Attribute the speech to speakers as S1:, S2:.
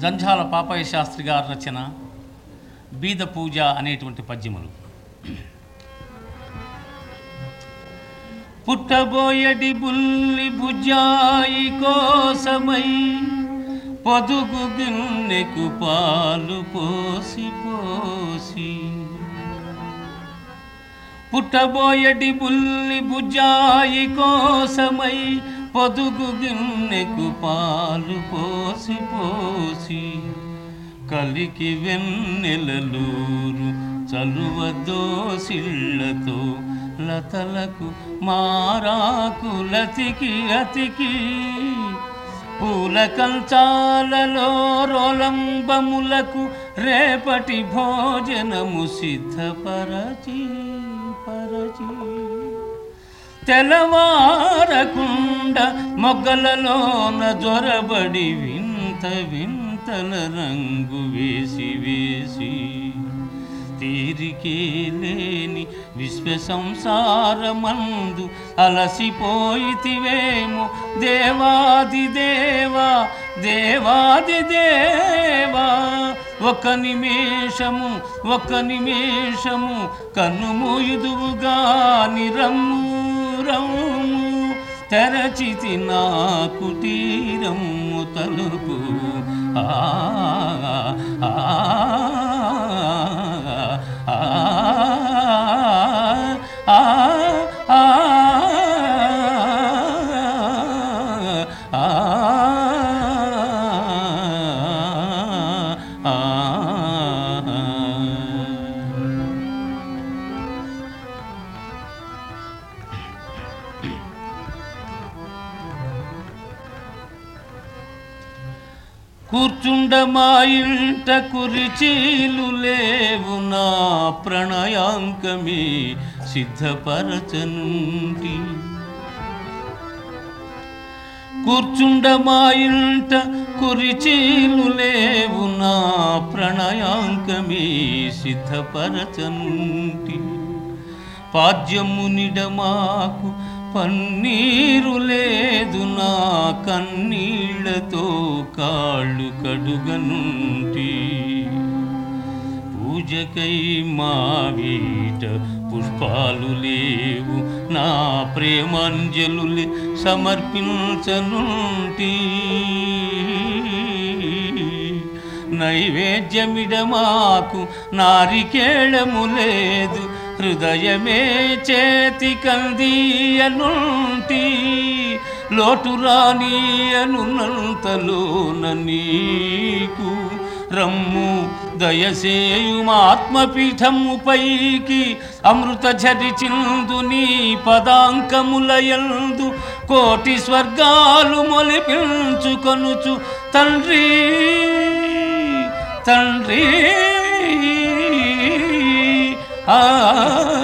S1: జంఝాల పాపయ్య శాస్త్రి గారి రచన బీద పూజ అనేటువంటి పద్యములు పుట్టబోయడి బుల్లి భుజాయి కోసమై పొదుగు గిన్నెకు పాలు పోసి పోసి పుట్టబోయడి బుల్లి భుజాయి కోసమై పొదుగు గిన్నెకు పాలు పోసి పోసి కలికి వెన్నెలలూరు చలువ దోసిళ్లతో లతలకు మారాకులతికి అతికి పూల కంచాలలో రోలంబములకు రేపటి భోజనము సిద్ధపరచి పరచి తెల్లవారకుండ మొగ్గలలోన జొరబడి వింత వింతల రంగు వేసి వేసి తీరికే లేని విశ్వ సంసారమందు అలసిపోయితివేమో దేవాది దేవా దేవాది దేవా ఒక నిమేషము ఒక నిమేషము కన్నుమూయుదువుగా నిరమ్ము రమ్ము తెరచితి నా కుటీరము తలుపు ఆ ఆ, ఆ, ఆ, ఆ, ఆ, ఆ. కూర్చుండ మా ఇంట కురిచీలు లేవు నా ప్రణయాంకమే సిద్ధపరచనుండి కూర్చుండ మా ఇంట కురిచీలు లేవు నా ప్రణయాంకమే సిద్ధపరచనుంటి పాద్యము నిడమాకు పన్నీరు లేదు నా కన్నీళ్లతో కాళ్ళు కడుగనుంటి పూజకై మా వీట పుష్పాలు లేవు నా ప్రేమాంజలు సమర్పించనుంటి నైవేద్యమిడమాకు నారికేళము లేదు హృదయమే చేతి కందీయనుంటి లోటు రానియనున్నంతలోన నీకు రమ్ము దయసేయుమాత్మపీఠము పైకి అమృత ఝరిచిందు నీ పదాంకములయందు కోటి స్వర్గాలు మొలిపించుకొనుచు తండ్రి తండ్రి ఆ